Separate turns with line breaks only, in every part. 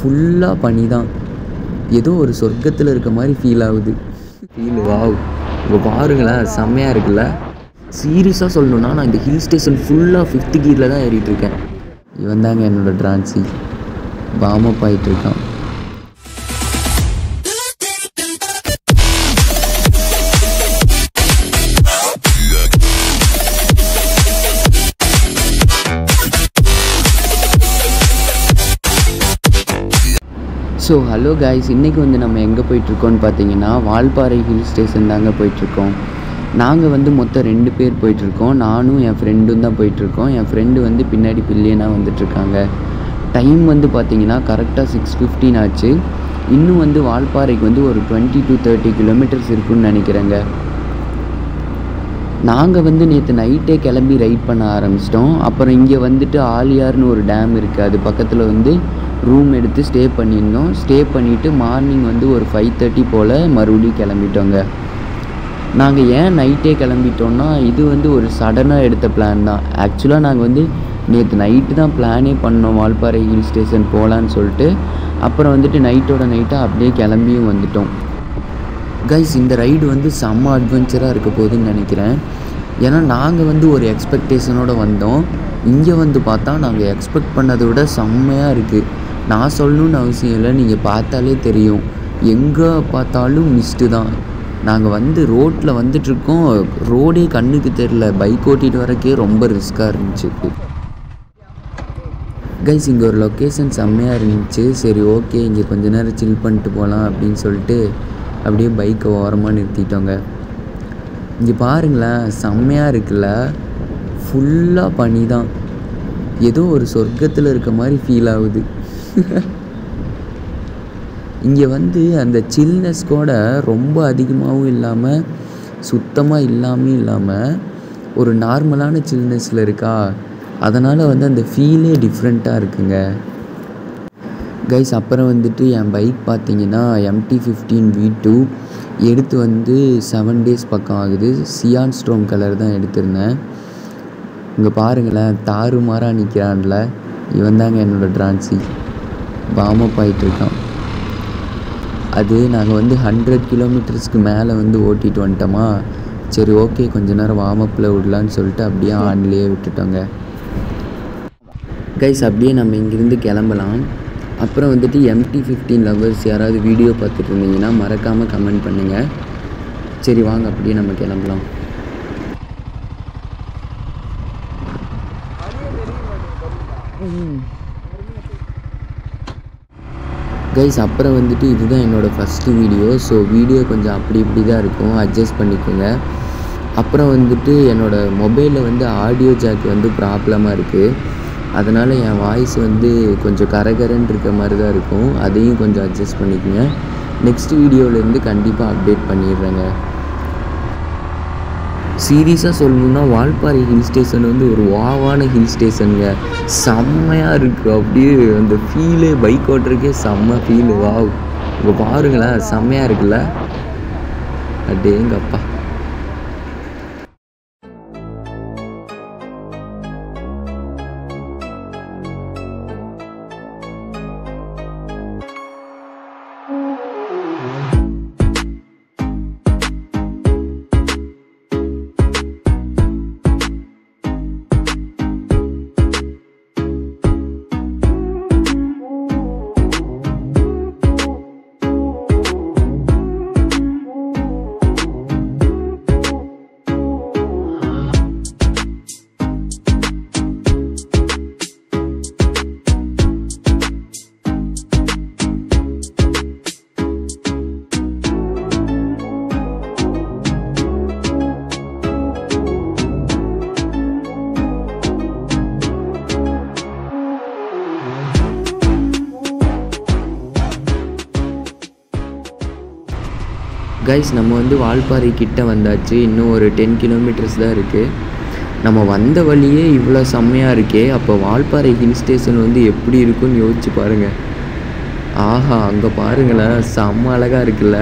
ஃபுல்லாக பனி தான் ஏதோ ஒரு சொர்க்கத்தில் இருக்க மாதிரி ஃபீல் ஆகுது ஃபீல் வாவ் இப்போ பாருங்களேன் செம்மையாக இருக்குல்ல சீரியஸாக சொல்லணுன்னா நான் இந்த ஹில் ஸ்டேஷன் ஃபுல்லாக ஃபிஃப்த் கீரில் தான் ஏறிட்டு இருக்கேன் இவன் தாங்க என்னோடய ட்ரான்சி வார்ம் ஆகிட்டு இருக்கான் ஸோ ஹலோ காய்ஸ் இன்றைக்கி வந்து நம்ம எங்கே போயிட்டுருக்கோம்னு பார்த்தீங்கன்னா வால்பாறை ஹில் ஸ்டேஷன் தாங்க போயிட்டுருக்கோம் நாங்கள் வந்து மொத்தம் ரெண்டு பேர் போயிட்டுருக்கோம் நானும் என் ஃப்ரெண்டும் தான் போயிட்டுருக்கோம் என் ஃப்ரெண்டு வந்து பின்னாடி பில்லியனாக வந்துட்டுருக்காங்க டைம் வந்து பார்த்தீங்கன்னா கரெக்டாக சிக்ஸ் ஃபிஃப்டீன் ஆச்சு இன்னும் வந்து வால்பாறைக்கு வந்து ஒரு டுவெண்ட்டி டு தேர்ட்டி கிலோமீட்டர்ஸ் இருக்குன்னு நினைக்கிறேங்க நாங்கள் வந்து நேற்று நைட்டே கிளம்பி ரைட் பண்ண ஆரம்பிச்சிட்டோம் அப்புறம் இங்கே வந்துட்டு ஆலியார்னு ஒரு டேம் இருக்குது அது பக்கத்தில் வந்து ரூம் எடுத்து ஸ்டே பண்ணியிருந்தோம் ஸ்டே பண்ணிவிட்டு மார்னிங் வந்து ஒரு ஃபைவ் தேர்ட்டி போல் மறுபடியும் கிளம்பிட்டோங்க நாங்கள் ஏன் நைட்டே கிளம்பிட்டோம்னா இது வந்து ஒரு சடனாக எடுத்த பிளான் தான் ஆக்சுவலாக நாங்கள் வந்து நேற்று நைட்டு தான் பிளானே பண்ணோம் வால்பாறை ஹில் ஸ்டேஷன் போகலான்னு சொல்லிட்டு அப்புறம் வந்துட்டு நைட்டோட நைட்டாக அப்படியே கிளம்பியும் வந்துட்டோம் கைஸ் இந்த ரைடு வந்து செம்ம அட்வென்ச்சராக இருக்க போகுதுன்னு நினைக்கிறேன் ஏன்னா நாங்கள் வந்து ஒரு எக்ஸ்பெக்டேஷனோடு வந்தோம் இங்கே வந்து பார்த்தா நாங்கள் எக்ஸ்பெக்ட் பண்ணதை விட செம்மையாக இருக்குது நான் சொல்லணுன்னு அவசியம் இல்லை நீங்கள் பார்த்தாலே தெரியும் எங்கே பார்த்தாலும் மிஸ்ட்டு தான் நாங்கள் வந்து ரோட்டில் வந்துட்டுருக்கோம் ரோடே கண்ணுக்கு தெரில பைக் ஓட்டிகிட்டு வரக்கே ரொம்ப ரிஸ்க்காக இருந்துச்சு கைஸ் இங்கே ஒரு லொக்கேஷன் செம்மையாக இருந்துச்சு சரி ஓகே இங்கே கொஞ்ச நேரம் சில் பண்ணிட்டு போகலாம் அப்படின்னு சொல்லிட்டு அப்படியே பைக்கை ஓரமாக நிறுத்திட்டோங்க இங்கே பாருங்களேன் செம்மையாக இருக்குல்ல ஃபுல்லாக பனி தான் ஏதோ ஒரு சொர்க்கத்தில் இருக்க மாதிரி ஃபீல் ஆகுது இங்கே வந்து அந்த சில்னஸ் கூட ரொம்ப அதிகமாகவும் இல்லாமல் சுத்தமாக இல்லாமல் இல்லாமல் ஒரு நார்மலான சில்னஸில் இருக்கா அதனால் வந்து அந்த ஃபீலே டிஃப்ரெண்ட்டாக இருக்குங்க கைஸ் அப்புறம் வந்துட்டு என் பைக் பார்த்தீங்கன்னா எம்டி ஃபிஃப்டீன் வி டூ எடுத்து வந்து செவன் டேஸ் பக்கம் ஆகுது சியான் ஸ்ட்ரோம் கலர் தான் எடுத்திருந்தேன் இங்கே பாருங்களேன் தாறுமாறாக நிற்கிறான்ல இவன் தாங்க என்னோடய ட்ரான்சி வார்ம் அப் ஆகிட்டுருக்கான் அது நாங்கள் வந்து ஹண்ட்ரட் கிலோமீட்டர்ஸ்க்கு மேலே வந்து ஓட்டிகிட்டு வந்துட்டோமா சரி ஓகே கொஞ்ச நேரம் வார்ம் அப்பில் விடலான்னு சொல்லிட்டு அப்படியே ஆன்லேயே விட்டுட்டோங்க கைஸ் அப்படியே நம்ம இங்கேருந்து கிளம்பலாம் அப்புறம் வந்துட்டு எம்டி ஃபிஃப்டீன் லவர்ஸ் யாராவது வீடியோ பார்த்துட்டு இருந்தீங்கன்னா மறக்காமல் கமெண்ட் பண்ணுங்கள் சரி வாங்க அப்படியே நம்ம கிளம்பலாம் கைஸ் அப்புறம் வந்துட்டு இதுதான் என்னோடய ஃபஸ்ட்டு வீடியோ ஸோ வீடியோ கொஞ்சம் அப்படி இப்படி தான் இருக்கும் அட்ஜஸ்ட் பண்ணிக்கோங்க அப்புறம் வந்துட்டு என்னோடய மொபைலில் வந்து ஆடியோ ஜாக் வந்து ப்ராப்ளமாக இருக்குது அதனால் என் வாய்ஸ் வந்து கொஞ்சம் கரகரன்னு இருக்க மாதிரி தான் இருக்கும் அதையும் கொஞ்சம் அட்ஜஸ்ட் பண்ணிக்கோங்க நெக்ஸ்ட் வீடியோவிலேருந்து கண்டிப்பாக அப்டேட் பண்ணிடுறேங்க சீரியஸாக சொல்லணுன்னா வால்பாறை ஹில் ஸ்டேஷன் வந்து ஒரு வாவான ஹில் ஸ்டேஷனுங்க செம்மையாக இருக்குது அப்படியே அந்த ஃபீலே பைக் ஓட்டுறதுக்கே செம்ம ஃபீலு வாவ் இப்போ பாருங்களேன் செம்மையாக இருக்குல்ல அடேங்கப்பா கைஸ் நம்ம வந்து வால்பாறை கிட்ட வந்தாச்சு இன்னும் ஒரு டென் கிலோமீட்டர்ஸ் தான் இருக்குது நம்ம வந்த வழியே இவ்வளோ செம்மையாக இருக்கே அப்போ வால்பாறை ஹில் ஸ்டேஷன் வந்து எப்படி இருக்குன்னு யோசிச்சு பாருங்கள் ஆஹா அங்கே பாருங்களேன் செம்ம அழகாக இருக்குல்ல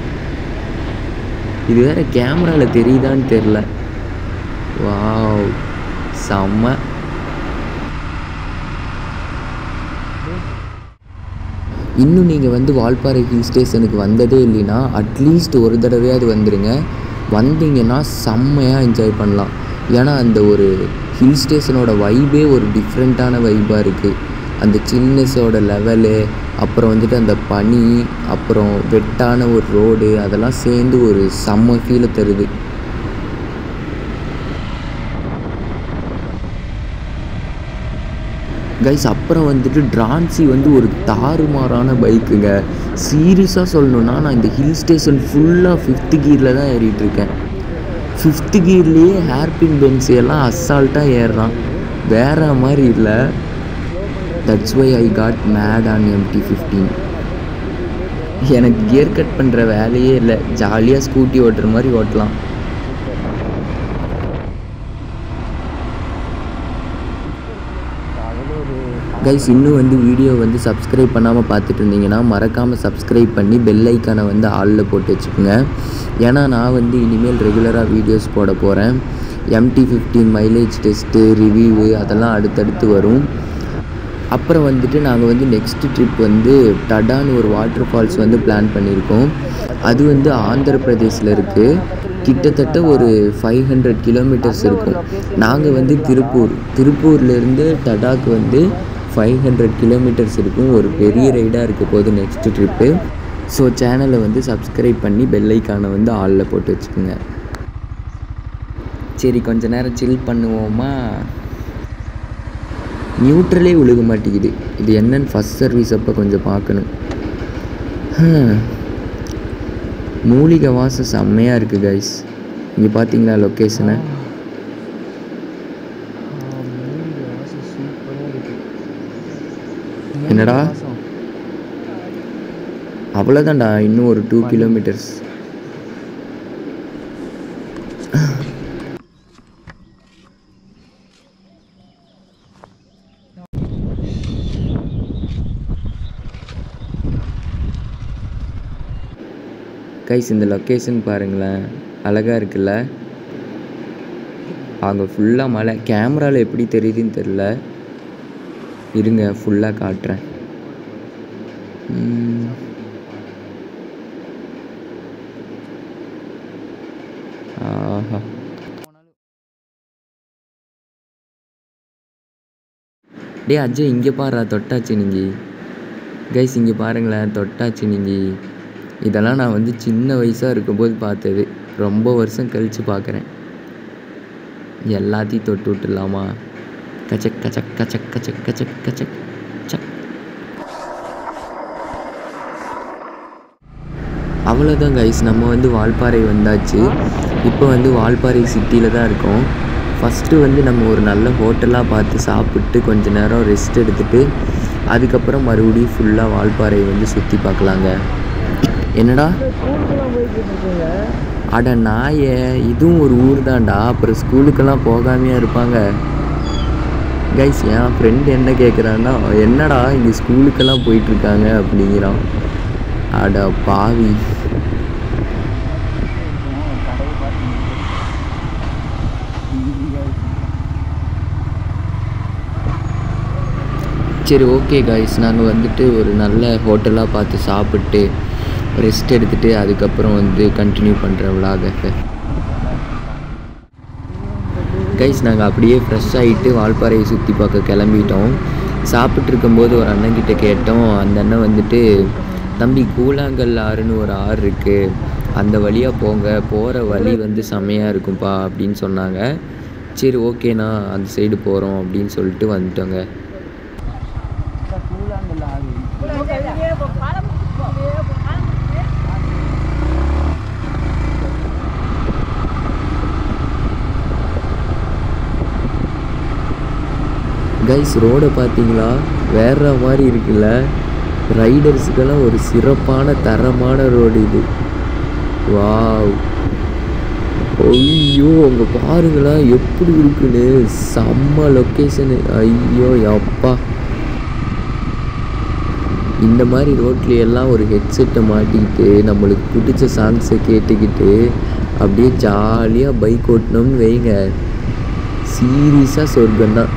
இது வேற கேமராவில் தெரியுதான்னு தெரில வாவ் செம்ம இன்னும் நீங்கள் வந்து வால்பாறை ஹில் ஸ்டேஷனுக்கு வந்ததே இல்லைன்னா அட்லீஸ்ட் ஒரு தடவையாவது வந்துடுங்க வந்தீங்கன்னா செம்மையாக என்ஜாய் பண்ணலாம் ஏன்னா அந்த ஒரு ஹில் ஸ்டேஷனோட வைபே ஒரு டிஃப்ரெண்ட்டான வைபாக இருக்குது அந்த சில்னஸோட லெவலு அப்புறம் வந்துட்டு அந்த பனி அப்புறம் வெட்டான ஒரு ரோடு அதெல்லாம் சேர்ந்து ஒரு செம்ம ஃபீலை தருது கைஸ் அப்புறம் வந்துட்டு ட்ரான்சி வந்து ஒரு தாறுமாறான பைக்குங்க சீரியஸாக சொல்லணுன்னா நான் இந்த ஹில் ஸ்டேஷன் ஃபுல்லாக ஃபிஃப்த் கியரில் தான் ஏறிட்டு இருக்கேன் ஃபிஃப்த் கியர்லேயே ஹேர்பின் பென்ஸ் எல்லாம் அசால்ட்டாக ஏறுறான் வேற மாதிரி இல்லை that's why I got mad on MT fifteen எனக்கு கியர் கட் பண்ணுற வேலையே இல்லை ஜாலியாக ஸ்கூட்டி ஓட்டுற மாதிரி ஓட்டலாம் கைஸ் இன்னும் வந்து வீடியோ வந்து சப்ஸ்கிரைப் பண்ணாமல் பார்த்துட்டு இருந்தீங்கன்னா மறக்காமல் சப்ஸ்கிரைப் பண்ணி பெல் ஐக்கானை வந்து ஆளில் போட்டு வச்சுக்கோங்க ஏன்னா நான் வந்து இனிமேல் ரெகுலராக வீடியோஸ் போட போகிறேன் MT fifteen mileage test review அதெல்லாம் அடுத்தடுத்து வரும் அப்புறம் வந்துட்டு நாங்கள் வந்து நெக்ஸ்ட் ட்ரிப் வந்து டடான்னு ஒரு வாட்டர் ஃபால்ஸ் வந்து பிளான் பண்ணியிருக்கோம் அது வந்து ஆந்திர பிரதேசில் இருக்குது கிட்டத்தட்ட ஒரு ஃபைவ் ஹண்ட்ரட் கிலோமீட்டர்ஸ் இருக்கும் நாங்கள் வந்து திருப்பூர் திருப்பூர்லேருந்து டடாக்கு வந்து ஃபைவ் ஹண்ட்ரட் கிலோமீட்டர்ஸ் இருக்கும் ஒரு பெரிய ரைடாக இருக்க போது நெக்ஸ்ட் ட்ரிப்பு ஸோ சேனலை வந்து சப்ஸ்கிரைப் பண்ணி பெல் ஐக்கானை வந்து ஆளில் போட்டு வச்சுக்கோங்க சரி கொஞ்ச நேரம் சில் பண்ணுவோமா நியூட்ரலே விழுக மாட்டேங்குது இது என்னன்னு ஃபஸ்ட் சர்வீஸ் அப்போ கொஞ்சம் பார்க்கணும் ஹம். மூலிகை வாசம் செம்மையாக இருக்குது கைஸ் இங்கே பார்த்தீங்களா லொக்கேஷனை என்னடா அவ்வளோதான்டா இன்னும் ஒரு டூ கிலோமீட்டர்ஸ் கைஸ் இந்த லொக்கேஷன் பாருங்களேன் அழகாக இருக்குல்ல அங்கே ஃபுல்லாக மலை கேமராவில் எப்படி தெரியுதுன்னு தெரில இருங்க ஃபுல்லாக காட்டுறேன் உம். ஆஹா டே அஜய் இங்கே பாருடா தொட்டாச்சு நீங்கள் கைஸ் இங்கே பாருங்களேன் தொட்டாச்சு நீங்கள் இதெல்லாம் நான் வந்து சின்ன வயசாக இருக்கும்போது பார்த்தது ரொம்ப வருஷம் கழித்து பார்க்குறேன் எல்லாத்தையும் தொட்டு விட்டுலாமா கச்சக் கச்சக் கச்சக் கச்சக் கச்சக் கச்சக் சக் அவ்வளோதான் கைஸ் நம்ம வந்து வால்பாறை வந்தாச்சு இப்போ வந்து வால்பாறை சிட்டியில் தான் இருக்கோம் ஃபஸ்ட்டு வந்து நம்ம ஒரு நல்ல ஹோட்டலாக பார்த்து சாப்பிட்டு கொஞ்ச நேரம் ரெஸ்ட் எடுத்துட்டு அதுக்கப்புறம் மறுபடியும் ஃபுல்லாக வால்பாறை வந்து சுற்றி பார்க்கலாங்க என்னடா அட நாயே இதுவும் ஒரு ஊர் தான்டா அப்புறம் ஸ்கூலுக்கெல்லாம் போகாமையா இருப்பாங்க கைஸ் என் ஃப்ரெண்ட் என்ன கேட்குறான்னா என்னடா இங்கே ஸ்கூலுக்கெல்லாம் போயிட்டுருக்காங்க அப்படிங்கிறான் அட பாவி சரி ஓகே காய்ஸ் நாங்கள் வந்துட்டு ஒரு நல்ல ஹோட்டலாக பார்த்து சாப்பிட்டு ரெஸ்ட் எடுத்துகிட்டு அதுக்கப்புறம் வந்து கண்டினியூ பண்ணுறேன் விலாக கைஸ் நாங்கள் அப்படியே ஃப்ரெஷ் ஆகிட்டு வால்பாறையை சுற்றி பார்க்க கிளம்பிட்டோம் சாப்பிட்டு இருக்கும்போது ஒரு அண்ணன்கிட்ட கேட்டோம் அந்த அண்ணன் வந்துட்டு தம்பி கூழாங்கல் ஆறுன்னு ஒரு ஆறு இருக்குது அந்த வழியாக போங்க போகிற வழி வந்து செம்மையாக இருக்கும்ப்பா அப்படின்னு சொன்னாங்க சரி ஓகேண்ணா அந்த சைடு போகிறோம் அப்படின்னு சொல்லிட்டு வந்துட்டோங்க கைஸ் ரோடை பார்த்தீங்களா வேற மாதிரி இருக்குல்ல ரைடர்ஸுக்கெல்லாம் ஒரு சிறப்பான தரமான ரோடு இது வாவ் ஐயோ அங்கே பாருங்களா எப்படி இருக்குன்னு செம்ம லொக்கேஷனு ஐயோ அப்பா இந்த மாதிரி ரோட்ல எல்லாம் ஒரு ஹெட்செட்டை மாட்டிக்கிட்டு நம்மளுக்கு பிடிச்ச சாங்ஸை கேட்டுக்கிட்டு அப்படியே ஜாலியாக பைக் ஓட்டினோம்னு வைங்க சீரியஸாக சொர்க்கம் தான்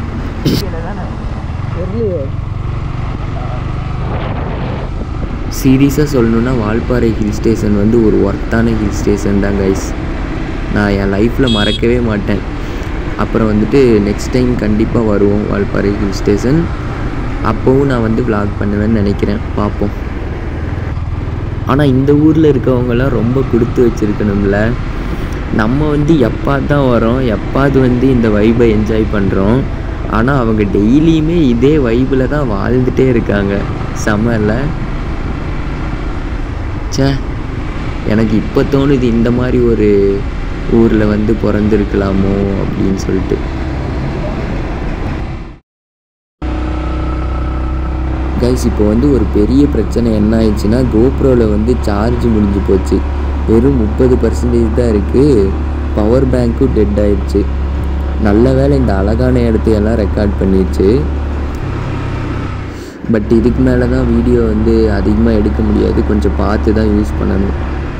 சீரியஸாக சொல்லணுன்னா வால்பாறை ஹில் ஸ்டேஷன் வந்து ஒரு ஒர்த்தான ஹில் ஸ்டேஷன் தான் கைஸ் நான் என் லைஃப்பில் மறக்கவே மாட்டேன் அப்புறம் வந்துட்டு நெக்ஸ்ட் டைம் கண்டிப்பாக வருவோம் வால்பாறை ஹில் ஸ்டேஷன் அப்போவும் நான் வந்து vlog பண்ணுவேன்னு நினைக்கிறேன் பார்ப்போம் ஆனால் இந்த ஊரில் இருக்கவங்கலாம் ரொம்ப கொடுத்து வச்சுருக்கணும்ல நம்ம வந்து எப்பா தான் வரோம் எப்பாவது வந்து இந்த வைபை என்ஜாய் பண்ணுறோம் ஆனால் அவங்க டெய்லியுமே இதே வைபில் தான் வாழ்ந்துட்டே இருக்காங்க செமல்ல ச்சே எனக்கு இப்போ தோணுது இந்த மாதிரி ஒரு ஊரில் வந்து பிறந்திருக்கலாமோ அப்படின்னு சொல்லிட்டு கைஸ் இப்போ வந்து ஒரு பெரிய பிரச்சனை என்ன ஆயிடுச்சுன்னா கோப்ரோவில் வந்து சார்ஜ் முடிஞ்சு போச்சு வெறும் முப்பது பர்சன்டேஜ் தான் இருக்குது பவர் பேங்க்கும் டெட் ஆயிடுச்சு நல்ல வேளை இந்த அழகான இடத்தையெல்லாம் ரெக்கார்ட் பண்ணிடுச்சு பட் இதுக்கு மேலே தான் வீடியோ வந்து அதிகமாக எடுக்க முடியாது கொஞ்சம் பார்த்து தான் யூஸ் பண்ணணும்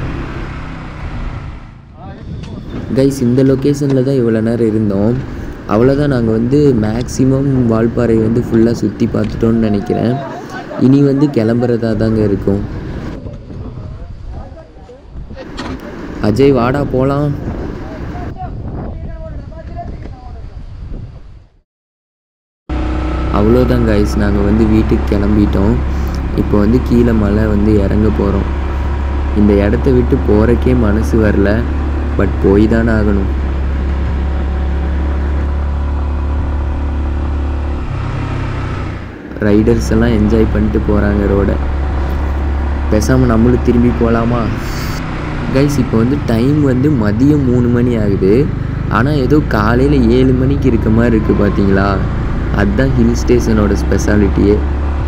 கைஸ் இந்த லொக்கேஷனில் தான் இவ்வளோ நேரம் இருந்தோம் அவ்வளோதான் நாங்கள் வந்து மேக்ஸிமம் வால்பாறை வந்து ஃபுல்லாக சுற்றி பார்த்துட்டோம்னு நினைக்கிறேன் இனி வந்து கிளம்புறதா தாங்க இருக்கும் அஜய் வாடா போகலாம் அவ்வளோதான் கைஸ் நாங்கள் வந்து வீட்டுக்கு கிளம்பிட்டோம் இப்போ வந்து கீழே மலை வந்து இறங்க போகிறோம் இந்த இடத்த விட்டு போகிறக்கே மனசு வரல பட் போய் தானே ஆகணும் ரைடர்ஸ் எல்லாம் என்ஜாய் பண்ணிட்டு போகிறாங்க ரோடை பேசாமல் நம்மளும் திரும்பி போகலாமா கைஸ் இப்போ வந்து டைம் வந்து மதியம் மூணு மணி ஆகுது ஆனால் ஏதோ காலையில் ஏழு மணிக்கு இருக்க மாதிரி இருக்குது பார்த்தீங்களா அதுதான் ஹில் ஸ்டேஷனோட ஸ்பெஷாலிட்டியே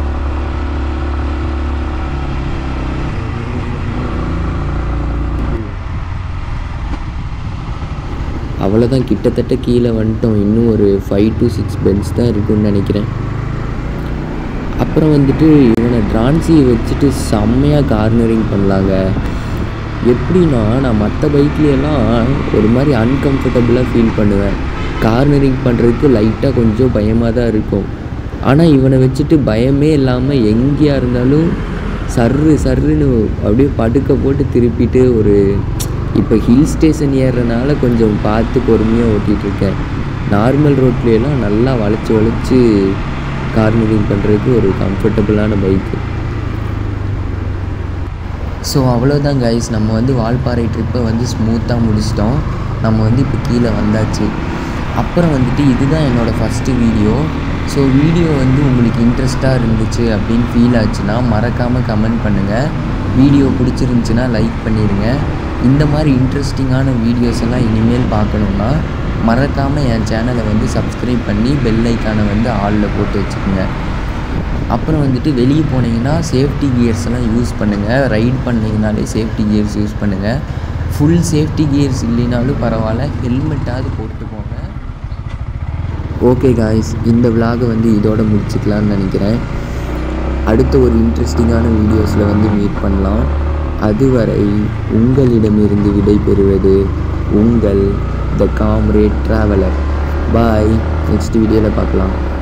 அவ்வளோதான் கிட்டத்தட்ட கீழே வந்துட்டோம் இன்னும் ஒரு ஃபைவ் டு சிக்ஸ் பென்ஸ் தான் இருக்குன்னு நினைக்கிறேன் அப்புறம் வந்துட்டு இவனை டிரான்சியை வச்சுட்டு செம்மையாக கார்னரிங் பண்ணலாங்க எப்படின்னா நான் மற்ற பைக்லேயெல்லாம் ஒரு மாதிரி அன்கம்ஃபர்டபுளாக ஃபீல் பண்ணுவேன் கார்னரிங் பண்ணுறதுக்கு லைட்டாக கொஞ்சம் பயமாக தான் இருக்கும் ஆனால் இவனை வச்சுட்டு பயமே இல்லாமல் எங்கேயா இருந்தாலும் சர்ரு சர்ருன்னு அப்படியே படுக்க போட்டு திருப்பிட்டு ஒரு இப்போ ஹில் ஸ்டேஷன் ஏறுறனால கொஞ்சம் பார்த்து பொறுமையாக ஓட்டிகிட்டு இருக்கேன் நார்மல் ரோட்லேயெல்லாம் நல்லா வளைச்சி வளைச்சி கார்னரிங் பண்ணுறதுக்கு ஒரு கம்ஃபர்டபுளான பைக்கு ஸோ அவ்வளோதான் கைஸ் நம்ம வந்து வால்பாறை ட்ரிப்பை வந்து ஸ்மூத்தாக முடிச்சிட்டோம் நம்ம வந்து இப்போ கீழே வந்தாச்சு அப்புறம் வந்துட்டு இதுதான் என்னோடய ஃபஸ்ட்டு வீடியோ ஸோ வீடியோ வந்து உங்களுக்கு இன்ட்ரெஸ்ட்டாக இருந்துச்சு அப்படின்னு ஃபீல் ஆச்சுன்னா மறக்காமல் கமெண்ட் பண்ணுங்கள் வீடியோ பிடிச்சிருந்துச்சுன்னா லைக் பண்ணிடுங்க இந்த மாதிரி இன்ட்ரெஸ்டிங்கான வீடியோஸ் எல்லாம் இனிமேல் பார்க்கணுன்னா மறக்காமல் என் சேனலை வந்து சப்ஸ்கிரைப் பண்ணி பெல் ஐக்கானை வந்து ஆளில் போட்டு வச்சுக்கோங்க அப்புறம் வந்துட்டு வெளியே போனீங்கன்னா சேஃப்டி கியர்ஸ் எல்லாம் யூஸ் பண்ணுங்கள் ரைட் பண்ணிங்கனாலே சேஃப்டி கியர்ஸ் யூஸ் பண்ணுங்கள் ஃபுல் சேஃப்டி கியர்ஸ் இல்லைனாலும் பரவாயில்ல ஹெல்மெட்டாவது போட்டு போங்க ஓகே காய்ஸ் இந்த விலாகை வந்து இதோட முடிச்சுக்கலான்னு நினைக்கிறேன் அடுத்த ஒரு இன்ட்ரெஸ்டிங்கான வீடியோஸில் வந்து மீட் பண்ணலாம் அதுவரை உங்களிடமிருந்து விடைபெறுவது உங்கள் the comrade traveller bye next வீடியோவில் பார்க்கலாம்